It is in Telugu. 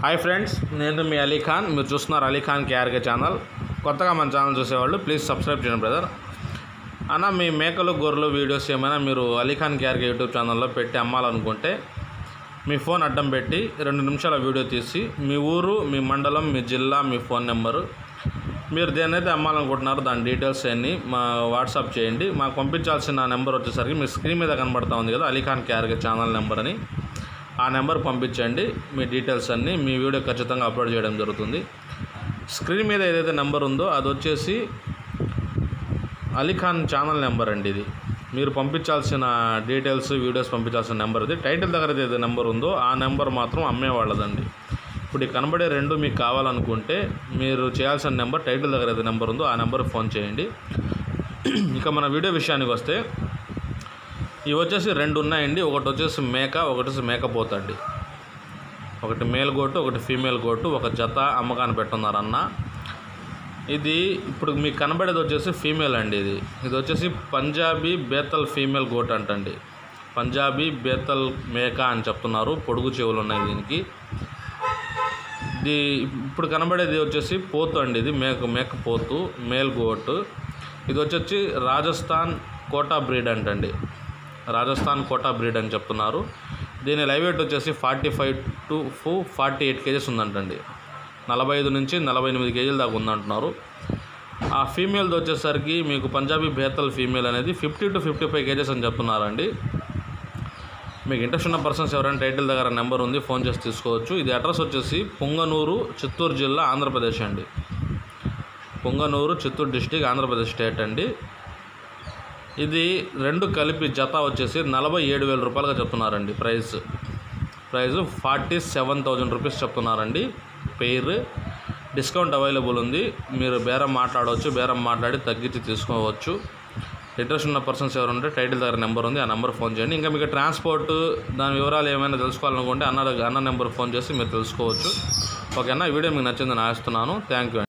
హాయ్ ఫ్రెండ్స్ నేను మీ అలీ ఖాన్ మీరు చూస్తున్నారు అలీ ఖాన్ కేఆర్కే ఛానల్ కొత్తగా మన ఛానల్ చూసేవాళ్ళు ప్లీజ్ సబ్స్క్రైబ్ చేయండి బ్రదర్ అన్న మీ మేకలు గొర్రెలు వీడియోస్ ఏమైనా మీరు అలీ ఖాన్ కేఆర్కే యూట్యూబ్ ఛానల్లో పెట్టి అమ్మాలనుకుంటే మీ ఫోన్ అడ్డం పెట్టి రెండు నిమిషాల వీడియో తీసి మీ ఊరు మీ మండలం మీ జిల్లా మీ ఫోన్ నెంబరు మీరు దేన్నైతే అమ్మాలనుకుంటున్నారో దాని డీటెయిల్స్ అన్ని మా వాట్సాప్ చేయండి మాకు పంపించాల్సిన నెంబర్ వచ్చేసరికి మీ స్క్రీన్ మీద కనబడతా ఉంది కదా అలీఖాన్ కేఆర్కే ఛానల్ నెంబర్ అని ఆ నెంబర్ పంపించండి మీ డీటెయిల్స్ అన్నీ మీ వీడియో ఖచ్చితంగా అప్లోడ్ చేయడం జరుగుతుంది స్క్రీన్ మీద ఏదైతే నెంబర్ ఉందో అది వచ్చేసి అలీఖాన్ ఛానల్ నెంబర్ అండి ఇది మీరు పంపించాల్సిన డీటెయిల్స్ వీడియోస్ పంపించాల్సిన నెంబర్ ఇది టైటిల్ దగ్గర ఏదైతే నెంబర్ ఉందో ఆ నెంబర్ మాత్రం అమ్మేవాళ్ళదండి ఇప్పుడు ఈ కనబడే రెండు మీకు కావాలనుకుంటే మీరు చేయాల్సిన నెంబర్ టైటిల్ దగ్గర ఏదైతే నెంబర్ ఉందో ఆ నెంబర్కి ఫోన్ చేయండి ఇక మన వీడియో విషయానికి వస్తే ఇవి వచ్చేసి రెండు ఉన్నాయండి ఒకటి వచ్చేసి మేక ఒకటి వచ్చేసి మేకపోత అండి ఒకటి మేల్ గోటు ఒకటి ఫీమేల్ గోటు ఒక జత అమ్మకాన్ని పెట్టున్నారన్న ఇది ఇప్పుడు మీకు కనబడేది వచ్చేసి ఫీమేల్ అండి ఇది ఇది వచ్చేసి పంజాబీ బేతల్ ఫీమేల్ గోట్ అంటండి పంజాబీ బేతల్ మేక అని చెప్తున్నారు పొడుగు చెవులు ఉన్నాయి దీనికి ఇది ఇప్పుడు కనబడేది వచ్చేసి పోతు అండి ఇది మేక మేక పోతు మేల్ గోట్ ఇది వచ్చేసి రాజస్థాన్ కోటా బ్రీడ్ అంటండి రాజస్థాన్ కోటా బ్రీడ్ అని చెప్తున్నారు దీని లైవ్ వెయిట్ వచ్చేసి ఫార్టీ ఫైవ్ టు ఫు ఫార్టీ ఎయిట్ కేజెస్ ఉందంటండి నలభై ఐదు నుంచి నలభై ఎనిమిది కేజీల దాకా ఉందంటున్నారు ఆ ఫీమేల్ది వచ్చేసరికి మీకు పంజాబీ బేతల్ ఫీమేల్ అనేది fifty to fifty five kgs అని చెప్తున్నారండి మీకు ఇంట్రెస్ట్ ఉన్న పర్సన్స్ ఎవరైనా టైటిల్ దగ్గర నెంబర్ ఉంది ఫోన్ చేసి తీసుకోవచ్చు ఇది అడ్రస్ వచ్చేసి పొంగనూరు చిత్తూరు జిల్లా ఆంధ్రప్రదేశ్ అండి పొంగనూరు చిత్తూరు డిస్టిక్ ఆంధ్రప్రదేశ్ స్టేట్ అండి ఇది రెండు కలిపి జత వచ్చేసి నలభై ఏడు వేల రూపాయలుగా చెప్తున్నారండి price price forty seven thousand rupees చెప్తున్నారండి పెయిర్ డిస్కౌంట్ అవైలబుల్ ఉంది మీరు బేరం మాట్లాడవచ్చు బేరం మాట్లాడి తగ్గించి తీసుకోవచ్చు ఇంట్రెస్ట్ ఉన్న పర్సన్స్ ఎవరు ఉంటే టైటిల్ దగ్గర నెంబర్ ఉంది ఆ నెంబర్ ఫోన్ చేయండి ఇంకా మీకు ట్రాన్స్పోర్ట్ దాని వివరాలు ఏమైనా తెలుసుకోవాలనుకుంటే అన్న దగ్గర- అన్న నెంబర్ ఫోన్ చేసి మీరు తెలుసుకోవచ్చు ఓకేనా ఈ వీడియో మీకు నచ్చిందని ఆశిస్తున్నాను థ్యాంక్ యూ